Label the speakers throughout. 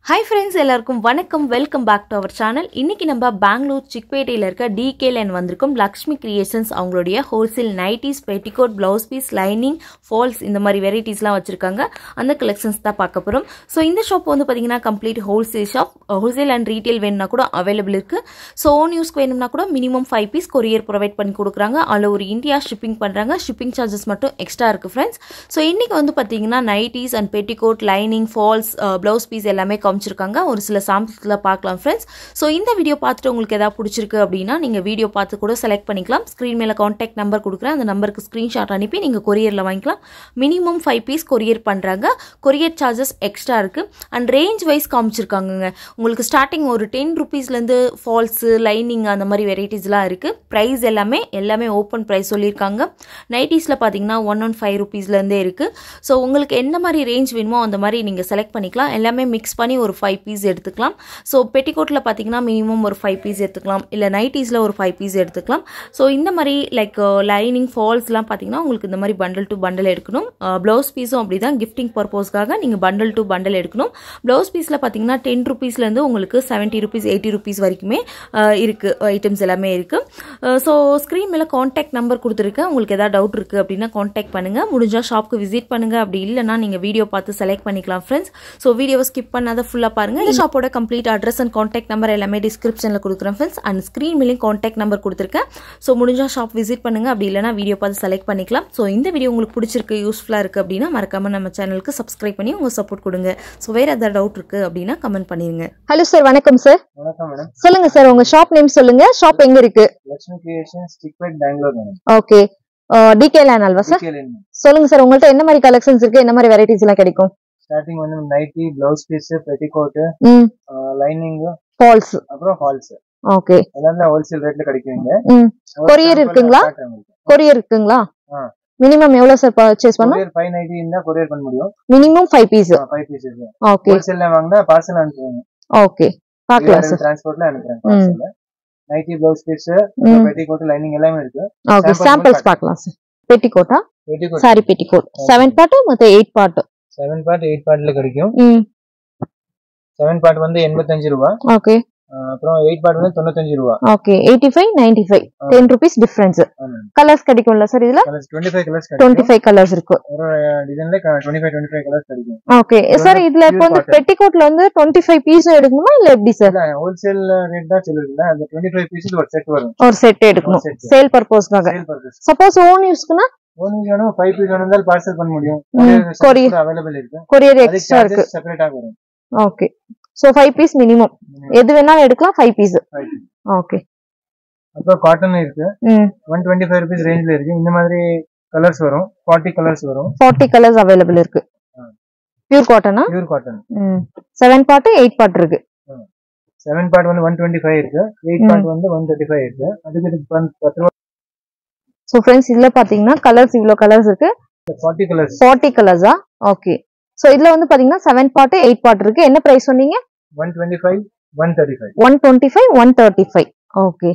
Speaker 1: Hi friends எல்லாருக்கும் வணக்கம் welcome back to our channel இன்னைக்கு நம்ம பெங்களூர் சிக்பேட்டையில் இருக்க டிகே லைன் வந்திருக்கும் லக்ஷ்மி கிரியேஷன்ஸ் அவங்களுடைய wholesale nighties petticoat blouse piece lining falls இந்த மாதிரி வெரைட்டிஸ்லாம் வச்சுருக்காங்க அந்த கலெக்ஷன்ஸ் தான் பார்க்க போகிறோம் ஸோ இந்த ஷாப் வந்து பார்த்தீங்கன்னா complete wholesale shop wholesale and retail வேணும்னா கூட அவைலபிள் இருக்குது ஸோ ஓன் யூஸ்க்கு வேணும்னா கூட minimum five piece courier provide பண்ணி கொடுக்குறாங்க அதில் ஒரு இந்தியா ஷிப்பிங் பண்ணுறாங்க ஷிப்பிங் சார்ஜஸ் மட்டும் எக்ஸ்ட்ரா இருக்குது ஃப்ரெண்ட்ஸ் ஸோ இன்றைக்கி வந்து பார்த்தீங்கன்னா nighties and petticoat lining falls blouse piece எல்லாமே காமிச்சிருக்காங்க ஒரு சில சாம்பிள்ஸில் பார்க்கலாம் ஃப்ரெண்ட்ஸ் ஸோ இந்த வீடியோ பார்த்துட்டு உங்களுக்கு எதாவது பிடிச்சிருக்கு அப்படின்னா நீங்கள் வீடியோ பார்த்து கூட செலக்ட் பண்ணிக்கலாம் ஸ்க்ரீன் மேலே காண்டாக்ட் நம்பர் கொடுக்குறேன் அந்த நம்பருக்கு ஸ்க்ரீன்ஷாட் அனுப்பி நீங்கள் கொரியரில் வாங்கிக்கலாம் மினிமம் ஃபைவ் பீஸ் கொரியர் பண்ணுறாங்க கொரியர் சார்ஜஸ் எக்ஸ்ட்ரா இருக்குது அண்ட் ரேஞ்ச் வைஸ் காமிச்சிருக்காங்கங்க உங்களுக்கு ஸ்டார்டிங் ஒரு டென் ருபீஸ்லேருந்து ஃபால்ஸு லைனிங் அந்த மாதிரி வெரைட்டிஸ்லாம் இருக்குது ப்ரைஸ் எல்லாமே எல்லாமே ஓப்பன் ப்ரைஸ் சொல்லியிருக்காங்க நைட்டிஸில் பார்த்தீங்கன்னா ஒன் ஒன் ஃபைவ் ருபீஸ்லேருந்தே இருக்குது ஸோ உங்களுக்கு எந்த மாதிரி ரேஞ்ச் வேணுமோ அந்த மாதிரி நீங்கள் செலக்ட் பண்ணிக்கலாம் எல்லாமே மிக்ஸ் பண்ணி ஒரு ஃபைவ் பீஸ் எடுத்துக்கலாம் ஸோ பெட்டிகோட்டில் பார்த்தீங்கன்னா மினிமம் ஒரு ஃபைவ் பீஸ் எடுத்துக்கலாம் இல்லை நைட்டிஸில் ஒரு ஃபைவ் பீஸ் எடுத்துக்கலாம் ஸோ இந்த மாதிரி லைக் லைனிங் ஃபால்ஸ்லாம் பார்த்தீங்கன்னா உங்களுக்கு இந்த மாதிரி பண்டல் டு பண்டல் எடுக்கணும் ப்ளவுஸ் பீஸும் அப்படி தான் கிஃப்டிங் பர்பஸ்க்காக நீங்கள் பண்டல் டு பண்டல் எடுக்கணும் ப்ளவுஸ் பீஸில் பார்த்தீங்கன்னா டென் ருபீஸ்லேருந்து உங்களுக்கு செவன்ட்டி ருபீஸ் எயிட்டி ருபீஸ் வரைக்குமே இருக்குது ஐட்டம்ஸ் எல்லாமே இருக்குது ஸோ ஸ்க்ரீன் மேலே காண்டாக்ட் நம்பர் கொடுத்துருக்கேன் உங்களுக்கு எதாவது டவுட் இருக்குது அப்படின்னா காண்டாக்ட் பண்ணுங்கள் முடிஞ்சால் ஷாப்க்கு விசிட் பண்ணுங்கள் அப்படி இல்லைனா நீங்கள் வீடியோ பார்த்து செலக்ட் பண்ணிக்கலாம் ஃப்ரெண்ட்ஸ் ஸோ வீடியோவை ஸ்கிப் பண்ணாத ஃபுல்லாக பாருங்கள் இந்த ஷாப்போட complete address and contact number எல்லாமே டிஸ்கிரிப்ஷனில் கொடுக்குறேன் ஃப்ரெண்ட்ஸ் அண்ட் ஸ்க்ரீன் மேலேயும் காண்டாக்ட் நம்பர் கொடுத்துருக்கேன் ஸோ முடிஞ்சால் ஷாப் விசிட் பண்ணுங்கள் அப்படி இல்லைனா வீடியோ பார்த்து செலக்ட் பண்ணிக்கலாம் ஸோ இந்த வீடியோ உங்களுக்கு பிடிச்சிருக்கு யூஸ்ஃபுல்லாக இருக்குது அப்படின்னா மறக்காமல் நம்ம சேனலுக்கு சப்ஸ்கிரைப் பண்ணி உங்கள் சப்போர்ட் கொடுங்க ஸோ வேறு எதாவது டவுட் இருக்குது அப்படின்னா கமெண்ட் பண்ணிடுங்க
Speaker 2: ஹலோ சார் வணக்கம் சார்
Speaker 3: வணக்கம் மேடம்
Speaker 2: சொல்லுங்க சார் உங்க ஷாப் நேம் சொல்லுங்க ஷாப் எங்க இருக்கு
Speaker 3: Lakshmi creation Chickpet Bangalore madam
Speaker 2: okay DK lane அல்வா சார் சொல்லுங்க சார் உங்கள்ட்ட என்ன மாதிரி கலெக்ஷன்ஸ் இருக்கு என்ன மாதிரி வெரைட்டிஸ் எல்லாம் கிடைக்கும்
Speaker 3: ஸ்டார்டிங் வந்து நைட்டி பிளவுஸ் பீஸ் பெட்டிகோட்
Speaker 2: ம்
Speaker 3: லைனிங்
Speaker 2: ஃபால்ஸ்
Speaker 3: அப்புறம் ஃபால்ஸ்
Speaker 2: ஓகே
Speaker 3: எல்லாமே ஹோல்சேல் ரேட்ல கிடைக்குங்க
Speaker 2: ம் Courier இருக்குங்களா? கொரியர் இருக்குங்களா
Speaker 3: ஆ.
Speaker 2: மினிமம் எவ்வளவு சார் பர்ச்சேஸ் பண்ணணும்
Speaker 3: கொரியர் ஃபைவ் நைன்டி இருந்தா கொரியர் பண்ண முடியும்
Speaker 2: minimum five piece
Speaker 3: five piece இருக்கு
Speaker 2: ஓகே
Speaker 3: ஹோல்சேல்ல வாங்கினா பார்சல் அனுப்புவாங்க
Speaker 2: ஓகே பார்க்கலாம் சார்
Speaker 3: டிரான்ஸ்போர்ட்ல அனுப்புறேன் பார்சல்ல நைட்டி பிளவுஸ் பீஸ்
Speaker 2: ம்
Speaker 3: பெட்டிகோட் லைனிங் எல்லாமே இருக்கு
Speaker 2: ஓகே
Speaker 3: Samples
Speaker 2: சாம்பிள்ஸ்
Speaker 3: மட்டும்
Speaker 2: பார்க்கலாம் சார் பெட்டிகோட்டா
Speaker 3: petticoat
Speaker 2: sorry petticoat seven part மொத்தம் eight part
Speaker 3: seven part eight பார்ட்ல கிடைக்கும்
Speaker 2: ம்
Speaker 3: செவன் பார்ட் வந்து எண்பத்தஞ்சு ரூபா
Speaker 2: ஓகே
Speaker 3: அஹ் அப்புறம் எயிட் பார்ட் வந்து தொண்ணூத்தஞ்சு ரூபா
Speaker 2: okay eighty five ninety five ten rupees difference colours கிடைக்கும்ல சார் இதுல
Speaker 3: colours twenty five colours
Speaker 2: twenty
Speaker 3: கிடைக்கும்
Speaker 2: ஃபைவ் கலர்ஸ் இருக்கு
Speaker 3: ஒரு டிசைன்ல twenty five twenty five colours கிடைக்கும்
Speaker 2: ஓகே
Speaker 3: இது
Speaker 2: சார்
Speaker 3: வந்து
Speaker 2: இதுல இப்போ
Speaker 3: pure
Speaker 2: வந்து
Speaker 3: cotton.
Speaker 2: பெட்டிகோட்ல வந்து டுவெண்ட்டி ஃபைவ் பீஸும் எடுக்கணுமா இல்ல எப்படி சார்
Speaker 3: ஹோல்சேல் ரேட் தான் சொல்லிருக்கல அந்த டுவெண்ட்டி ஃபைவ் பீஸ் ஒரு செட் வரும்
Speaker 2: ஒரு செட் எடுக்கணும்
Speaker 3: ஒரு set.
Speaker 2: சேல் பர்பஸ்க்காக
Speaker 3: சேல் பர்பஸ்
Speaker 2: சப்போஸ் ஓன் யூஸ்க்குனா
Speaker 3: ஒன் வேணும் ஃபைவ் பீஸ் வேணும் பார்சல் பண்ண முடியும்
Speaker 2: ம், courier.
Speaker 3: அவைலபிள் இருக்கு
Speaker 2: கொரியர்
Speaker 3: அது
Speaker 2: எக்ஸ்ட்ரா இருக்கு
Speaker 3: சார்ஜஸ் செப்பரேட்டா வரும்
Speaker 2: okay so five piece minimum எது வேணாலும் எடுக்கலாம் five piece
Speaker 3: Five piece.
Speaker 2: Okay
Speaker 3: அப்புறம் காட்டன் இருக்கு
Speaker 2: ம்
Speaker 3: ஒன் டுவெண்ட்டி ஃபைவ் ருபீஸ் ரேஞ்ச்ல இருக்கு இந்த மாதிரி கலர்ஸ் வரும் ஃபார்ட்டி கலர்ஸ் வரும்
Speaker 2: ஃபார்ட்டி கலர்ஸ் அவைலபிள் இருக்கு
Speaker 3: ஆ.
Speaker 2: பியூர் காட்டனா
Speaker 3: பியூர் காட்டன்
Speaker 2: ம் செவன் பார்ட் எயிட் பார்ட் இருக்கு
Speaker 3: செவன் பார்ட் வந்து ஒன் டுவெண்ட்டி ஃபைவ் இருக்கு எயிட்
Speaker 2: ம்.
Speaker 3: பார்ட் வந்து ஒன் தேர்ட்டி ஃபைவ் இருக்கு அதுக்கு இது பத்து பத்து ரூபா
Speaker 2: ஸோ ஃப்ரெண்ட்ஸ் இதுல பாத்தீங்கன்னா கலர்ஸ் இவ்வளோ கலர்ஸ் இருக்கு
Speaker 3: ஃபார்ட்டி கலர்ஸ்
Speaker 2: ஃபார்ட்டி கலர்ஸா ஓகே ஸோ இதுல வந்து பாத்தீங்கன்னா செவன் பார்ட் எயிட் பார்ட் இருக்கு என்ன பிரைஸ் சொன்னீங்க
Speaker 3: one twenty five one thirty five
Speaker 2: one twenty five one thirty five okay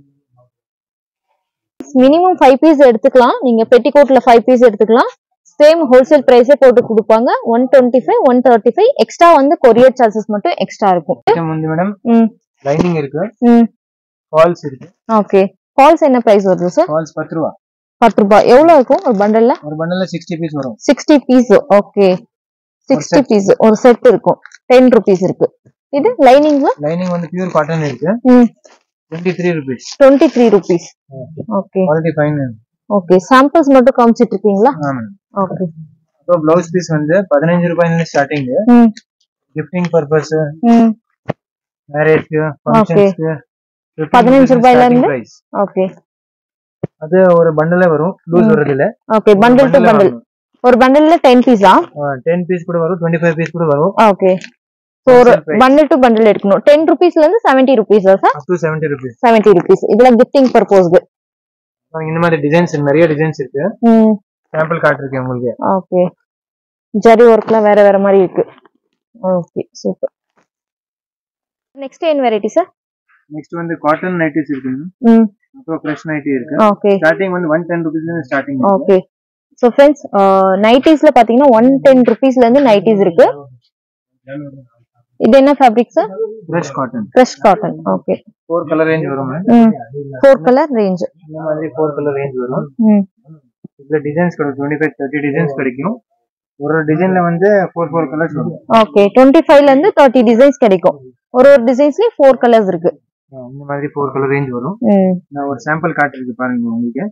Speaker 2: minimum five piece எடுத்துக்கலாம் நீங்க பெட்டிகோட்ல ஃபைவ் பீஸ் எடுத்துக்கலாம் சேம் ஹோல்சேல் பிரைஸே போட்டு கொடுப்பாங்க one twenty five one thirty five extra வந்து கொரியர் சார்ஜஸ் மட்டும் எக்ஸ்ட்ரா இருக்கும்
Speaker 3: வந்து மேடம்
Speaker 2: ம்
Speaker 3: லைனிங் இருக்கு
Speaker 2: ம்
Speaker 3: ஃபால்ஸ் இருக்கு
Speaker 2: ஓகே ஃபால்ஸ் என்ன பிரைஸ் வருது சார்
Speaker 3: ஃபால்ஸ் பத்து ரூபா
Speaker 2: பத்து ரூபாய் எவ்வளவு இருக்கும் ஒரு பண்டல்ல
Speaker 3: ஒரு பண்டல்ல சிக்ஸ்டி பீஸ் வரும்
Speaker 2: sixty piece okay sixty
Speaker 3: set.
Speaker 2: Piece ஒரு செட் இருக்கும் டென் ருபீஸ் இருக்கு இது லைனிங்ல
Speaker 3: லைனிங் வந்து பியூர் காட்டன் இருக்கு
Speaker 2: ம்
Speaker 3: twenty three rupees
Speaker 2: twenty three rupees okay
Speaker 3: quality fine
Speaker 2: okay samples மட்டும் காமிச்சிட்டு இருக்கீங்களா
Speaker 3: ஆமா
Speaker 2: ஓகே
Speaker 3: அப்புறம் பிளவுஸ் பீஸ் வந்து பதினஞ்சு ரூபாயில ஸ்டார்டிங்
Speaker 2: ம்
Speaker 3: கிஃப்டிங் பர்பஸ்
Speaker 2: ம்
Speaker 3: மேரேஜ்க்கு ஃபங்க்ஷன்ஸ்க்கு
Speaker 2: பதினஞ்சு ரூபாயில இருந்து?
Speaker 3: பிரைஸ்
Speaker 2: ஓகே
Speaker 3: அது ஒரு பண்டலே வரும் லூஸ்
Speaker 2: ம்.
Speaker 3: வர்றது இல்ல
Speaker 2: ஓகே பண்டில் டு பண்டில் ஒரு பண்டில்ல டென் பீஸா
Speaker 3: டென் பீஸ் கூட வரும் டுவெண்ட்டி ஃபைவ் பீஸ் கூட வரும்
Speaker 2: ஓகே ஸோ ஒரு
Speaker 3: Wholesale price.
Speaker 2: Bundle to bundle எடுக்கணும் டென் ருபீஸ்ல இருந்து seventy rupees sir
Speaker 3: up to seventy rupees
Speaker 2: seventy rupees இதுல கிஃப்டிங் பர்பஸ்க்கு
Speaker 3: இந்த மாதிரி டிசைன்ஸ் நிறைய டிசைன்ஸ் இருக்கு
Speaker 2: ம்
Speaker 3: சாம்பிள் காட்டிருக்கேன் உங்களுக்கு
Speaker 2: ஓகே ஜரி ஒர்க்லாம் வேற வேற மாதிரி இருக்கு ஓகே சூப்பர் நெக்ஸ்ட் என்ன வெரைட்டி சார்
Speaker 3: நெக்ஸ்ட் வந்து காட்டன் நைட்டிஸ் இருக்குங்க
Speaker 2: ம்
Speaker 3: அப்புறம் ஃப்ரெஷ் நைட்டி இருக்கு
Speaker 2: ஓகே
Speaker 3: ஸ்டார்டிங் வந்து ஒன் டென் ருபீஸ்ல இருந்து ஸ்டார்டிங்
Speaker 2: ஓகே ஸோ ஃப்ரெண்ட்ஸ் நைட்டிஸ்ல பாத்தீங்கன்னா ஒன் டென் ருபீஸ்ல இருந்து நைட்டிஸ் இருக்கு இது என்ன fabric sir
Speaker 3: fresh cotton
Speaker 2: fresh cotton okay
Speaker 3: four colour range வரும் ma'am.
Speaker 2: ம் ஃபோர் கலர் ரேஞ்ச்
Speaker 3: இந்த மாதிரி ஃபோர் கலர் ரேஞ்ச் வரும்
Speaker 2: ம்
Speaker 3: இதுல டிசைன்ஸ் கிடைக்கும் டுவெண்ட்டி ஃபைவ் தேர்ட்டி டிசைன்ஸ் கிடைக்கும் ஒரு ஒரு டிசைன்ல வந்து ஃபோர் ஃபோர் கலர்ஸ் வரும்
Speaker 2: ஓகே டுவெண்ட்டி ஃபைவ்ல இருந்து தேர்ட்டி டிசைன்ஸ் கிடைக்கும் ஒரு ஒரு டிசைன்ஸ்லயும் ஃபோர் கலர்ஸ் இருக்கு
Speaker 3: ஆ, இந்த மாதிரி ஃபோர் கலர் ரேஞ்ச் வரும்
Speaker 2: ம்
Speaker 3: நான் ஒரு சாம்பிள் காட்டுறது பாருங்க உங்களுக்கு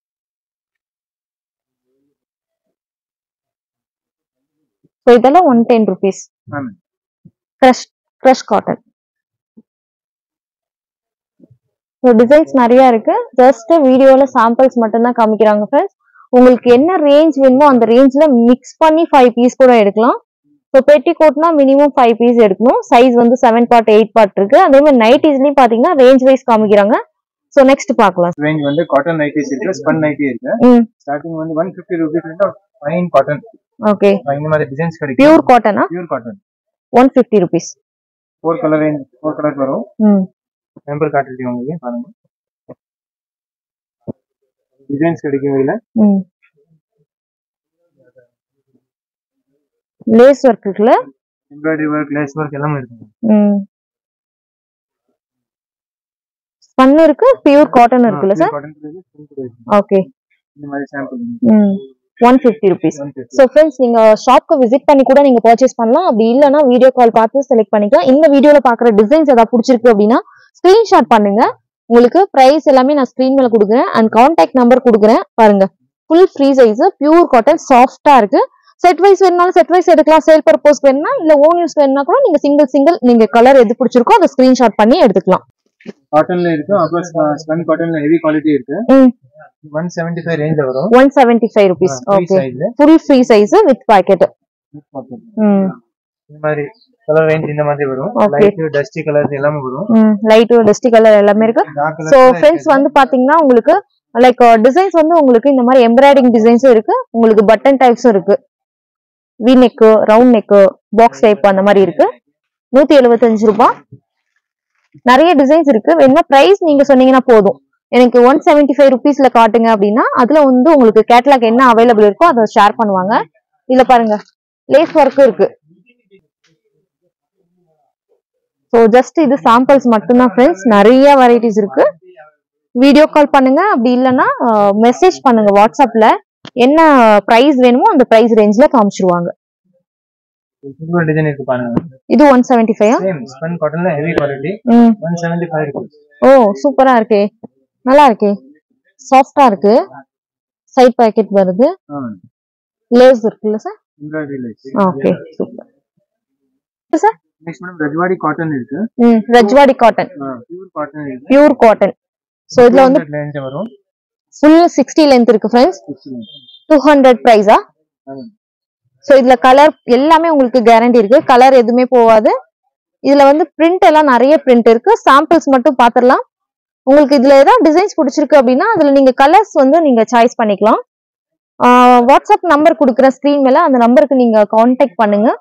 Speaker 2: ஸோ இதெல்லாம் ஒன் டென் ருபீஸ்
Speaker 3: ஆமாம்
Speaker 2: crush crush cotton so designs நிறைய இருக்கு ஜஸ்ட் வீடியோல சாம்பிள்ஸ் மட்டும்தான் காமிக்கிறாங்க ஃப்ரெண்ட்ஸ் உங்களுக்கு என்ன ரேஞ்ச் வேணுமோ அந்த ரேஞ்ச்ல மிக்ஸ் பண்ணி ஃபைவ் பீஸ் கூட எடுக்கலாம் ஸோ பெட்டி கோட்னா மினிமம் ஃபைவ் பீஸ் எடுக்கணும் சைஸ் வந்து செவன் பார்ட் எயிட் பார்ட் இருக்கு அதே மாதிரி நைட்டிஸ்லயும் பாத்தீங்கன்னா ரேஞ்ச் வைஸ் காமிக்கிறாங்க ஸோ நெக்ஸ்ட் பார்க்கலாம்
Speaker 3: ரேஞ்ச் வந்து காட்டன் நைட்டிஸ் இருக்கு ஸ்பன் நைட்டி இருக்கு
Speaker 2: ம்
Speaker 3: ஸ்டார்டிங் வந்து one fifty rupees fine cotton
Speaker 2: okay
Speaker 3: இந்த மாதிரி டிசைன்ஸ் கிடைக்கும்
Speaker 2: பியூர் காட்டனா
Speaker 3: pure cotton
Speaker 2: one fifty rupees
Speaker 3: four colour range four colour வரும்
Speaker 2: ம்
Speaker 3: சாம்பிள் காட்டுறது உங்களுக்கு பாருங்க டிசைன்ஸ் கிடைக்கும் இதுல
Speaker 2: ம் லேஸ் ஒர்க் இருக்குல்ல
Speaker 3: எம்ப்ராய்டரி ஒர்க் லேஸ் ஒர்க் எல்லாமே இருக்கு
Speaker 2: ம் ஸ்பன் இருக்கு பியூர் காட்டன் இருக்குல்ல சார்
Speaker 3: காட்டன் இருக்கு
Speaker 2: ஓகே
Speaker 3: இந்த மாதிரி சாம்பிள்
Speaker 2: ம் one fifty rupees
Speaker 3: one fifty
Speaker 2: so friends நீங்க ஷாப்க்கு விசிட் பண்ணி கூட நீங்க பர்ச்சேஸ் பண்ணலாம் அப்படி இல்லைன்னா வீடியோ கால் பார்த்து செலக்ட் பண்ணிக்கலாம் இந்த வீடியோல பாக்குற டிசைன்ஸ் ஏதாவது பிடிச்சிருக்கு அப்படின்னா ஸ்கிரீன்ஷாட் பண்ணுங்க உங்களுக்கு பிரைஸ் எல்லாமே நான் ஸ்கிரீன் மேல கொடுக்குறேன் அண்ட் கான்டாக்ட் நம்பர் கொடுக்குறேன் பாருங்க full free size pure cotton சாஃப்டா இருக்கு செட் வைஸ் வேணும்னாலும் செட் வைஸ் எடுக்கலாம் சேல் பர்பஸ் வேணும்னா இல்ல ஓன் யூஸ் வேணும்னா கூட நீங்க சிங்கிள் சிங்கிள் நீங்க கலர் எது பிடிச்சிருக்கோ அதை ஸ்கிரீன்ஷாட் பண்ணி எடுத்துக்கலாம்
Speaker 3: காட்டன்ல இருக்கு அப்புறம் ஸ்பன் காட்டன்ல ஹெவி குவாலிட்டி இருக்கு
Speaker 2: ம்
Speaker 3: ஒன் செவன்டி ஃபைவ் ரேஞ்ச் வரும்
Speaker 2: one seventy five rupees okay
Speaker 3: சைஸ்ல
Speaker 2: full free size with pocket ம்
Speaker 3: இந்த மாதிரி கலர் ரேஞ்ச் இந்த மாதிரி வரும்
Speaker 2: Okay.
Speaker 3: லைட் டஸ்டி கலர்ஸ் எல்லாமே வரும்
Speaker 2: ம் லைட் டஸ்டி கலர் எல்லாமே இருக்கு
Speaker 3: டார்க்
Speaker 2: ஸோ
Speaker 3: கலர்
Speaker 2: ஃப்ரெண்ட்ஸ் வந்து பாத்தீங்கன்னா உங்களுக்கு லைக் டிசைன்ஸ் வந்து உங்களுக்கு இந்த மாதிரி எம்ப்ராய்டிங் டிசைன்ஸும் இருக்கு உங்களுக்கு பட்டன் டைப்ஸும் இருக்கு V neck round neck box type அந்த மாதிரி இருக்கு நூத்தி எழுபத்தஞ்சு ரூபாய் நிறைய டிசைன்ஸ் இருக்கு வேணுமா பிரைஸ் நீங்க சொன்னீங்கன்னா போதும் எனக்கு ஒன் செவன்டி ஃபைவ் ருபீஸ்ல காட்டுங்க அப்படின்னா அதுல வந்து உங்களுக்கு கேட்லாக் என்ன அவைலபிள் இருக்கோ அதை ஷேர் பண்ணுவாங்க இதுல பாருங்க லேஸ் ஒர்க்கும் இருக்கு ஸோ ஜஸ்ட் இது சாம்பிள்ஸ் மட்டும்தான் ஃப்ரெண்ட்ஸ் நிறைய வெரைட்டிஸ் இருக்கு வீடியோ கால் பண்ணுங்க அப்படி இல்லைன்னா மெசேஜ் பண்ணுங்க வாட்ஸ்அப்ல என்ன ப்ரைஸ் வேணுமோ அந்த ப்ரைஸ் ரேஞ்ச்ல காமிச்சிருவாங்க
Speaker 3: சில்வர் டிசைன் இருக்கு பாருங்க
Speaker 2: இது one seventy five
Speaker 3: same spun காட்டன்ல ஹெவி குவாலிட்டி
Speaker 2: ம்
Speaker 3: ஒன் செவன்டி ஃபைவ் ருபீஸ்
Speaker 2: ஓ சூப்பரா இருக்கே நல்லா இருக்கே சாஃப்டா இருக்கு சைட் பாக்கெட் வருது லேஸ் இருக்குல்ல sir
Speaker 3: embroidery light
Speaker 2: okay super sir
Speaker 3: next madam Rajwadi cotton இருக்கு
Speaker 2: ம் ரஜ்வாடி காட்டன்
Speaker 3: பியூர் காட்டன் இருக்கு
Speaker 2: பியூர் காட்டன் ஸோ இதுல வந்து
Speaker 3: ரேஞ்ச் வரும்
Speaker 2: ஃபுல் சிக்ஸ்டி லென்த் இருக்கு ஃப்ரெண்ட்ஸ் டூ ஹண்ட்ரட் ப்ரைஸா ஸோ இதுல கலர் எல்லாமே உங்களுக்கு கேரண்டி இருக்கு கலர் எதுவுமே போகாது இதுல வந்து பிரிண்ட் எல்லாம் நிறைய பிரிண்ட் இருக்கு சாம்பிள்ஸ் மட்டும் பாத்திரலாம் உங்களுக்கு இதுல ஏதாவது டிசைன்ஸ் பிடிச்சிருக்கு அப்படின்னா அதுல நீங்க கலர்ஸ் வந்து நீங்க சாய்ஸ் பண்ணிக்கலாம் ஆஹ் வாட்ஸ்அப் நம்பர் கொடுக்குற ஸ்க்ரீன் மேல அந்த நம்பருக்கு நீங்க காண்டாக்ட் பண்ணுங்க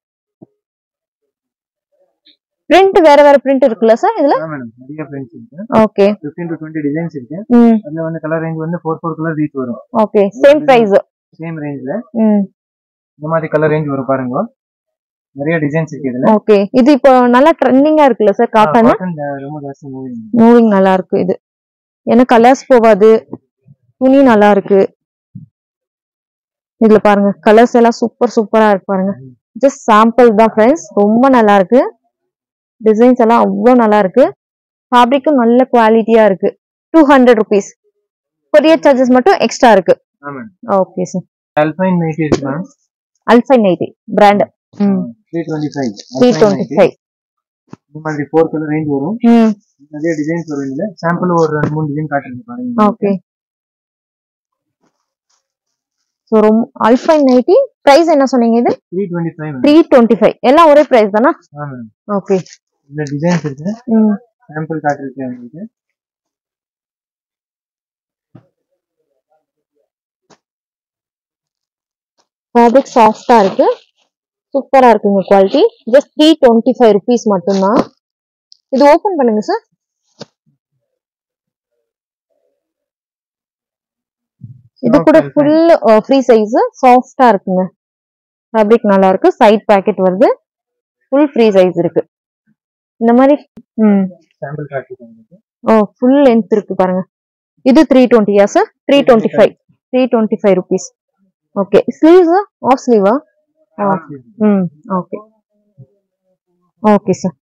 Speaker 2: பிரிண்ட் வேற வேற பிரிண்ட் இருக்குல்ல சார் இதுல
Speaker 3: மேடம் நிறைய பிரிண்ட்ஸ் இருக்கு
Speaker 2: okay
Speaker 3: fifteen to twenty designs இருக்கு
Speaker 2: ம்
Speaker 3: அதுல வந்து கலர் ரேஞ்ச் வந்து ஃபோர் ஃபோர் கலர் ரீச் வரும்
Speaker 2: ஓகே சேம் பிரைஸ்
Speaker 3: சேம் ரேஞ்ச்ல
Speaker 2: ம்
Speaker 3: இந்த மாதிரி கலர் ரேஞ்ச் வரும் பாருங்க நிறைய டிசைன்ஸ் இருக்கு இதுல
Speaker 2: ஓகே இது இப்போ நல்லா ட்ரெண்டிங்கா இருக்குல்ல சார் காட்டன்
Speaker 3: காட்டன் ரொம்ப ஜாஸ்தி மூவிங்
Speaker 2: மூவிங் நல்லா இருக்கு இது ஏன்னா கலர்ஸ் போகாது துணி நல்லா இருக்கு இதுல பாருங்க கலர்ஸ் எல்லாம் சூப்பர் சூப்பரா இருக்கு பாருங்க ஜஸ்ட் சாம்பிள் தான் ஃப்ரெண்ட்ஸ் ரொம்ப நல்லா இருக்கு டிசைன்ஸ் எல்லாம் அவ்வளோ நல்லா இருக்கு ஃபேப்ரிக்கும் நல்ல குவாலிட்டியா இருக்கு two hundred rupees courier charges மட்டும் எக்ஸ்ட்ரா இருக்கு
Speaker 3: ஆமா
Speaker 2: ஓகே சார்
Speaker 3: அல்பைன் நைட்டி இருக்கு மேம்
Speaker 2: அல்ஃபைன் நைட்டி பிராண்ட் ம்
Speaker 3: three twenty five
Speaker 2: three twenty five
Speaker 3: இந்த மாதிரி ஃபோர் கலர் ரேஞ்ச் வரும்
Speaker 2: ம்
Speaker 3: நிறைய டிசைன்ஸ் வரும் இதுல சாம்பிள் ஒரு ரெண்டு மூணு டிசைன் காட்டுறேன் பாருங்க
Speaker 2: ஓகே ஸோ ரொம்ப அல்ஃபைன் நைட்டி ப்ரைஸ் என்ன சொன்னீங்க இது
Speaker 3: three twenty five
Speaker 2: three twenty five எல்லாம் ஒரே ப்ரைஸ் தானா
Speaker 3: ஆமா
Speaker 2: ஓகே
Speaker 3: இந்த டிசைன்ஸ் இருக்கு
Speaker 2: ம்
Speaker 3: சாம்பிள் காட்டிருக்கேன் உங்களுக்கு
Speaker 2: ஃபேப்ரிக் சாஃப்டா இருக்கு சூப்பரா இருக்குங்க quality just three twenty five rupees மட்டும்தான் இது ஓபன் பண்ணுங்க சார் இது கூட ஃபுல் ஃப்ரீ சைஸ் சாஃப்டா இருக்குங்க ஃபேப்ரிக் நல்லா இருக்கு சைட் பாக்கெட் வருது ஃபுல் ஃப்ரீ சைஸ் இருக்கு இந்த மாதிரி ம்
Speaker 3: சாம்பிள் காட்டி உங்களுக்கு
Speaker 2: ஓ ஃபுல் லென்த் இருக்கு பாருங்க இது த்ரீ டுவெண்ட்டியா sir three twenty five three twenty five rupees okay ஸ்லீவ்ஸா ஆஃப் ஸ்லீவா ம் ஓகே ஓகே சார்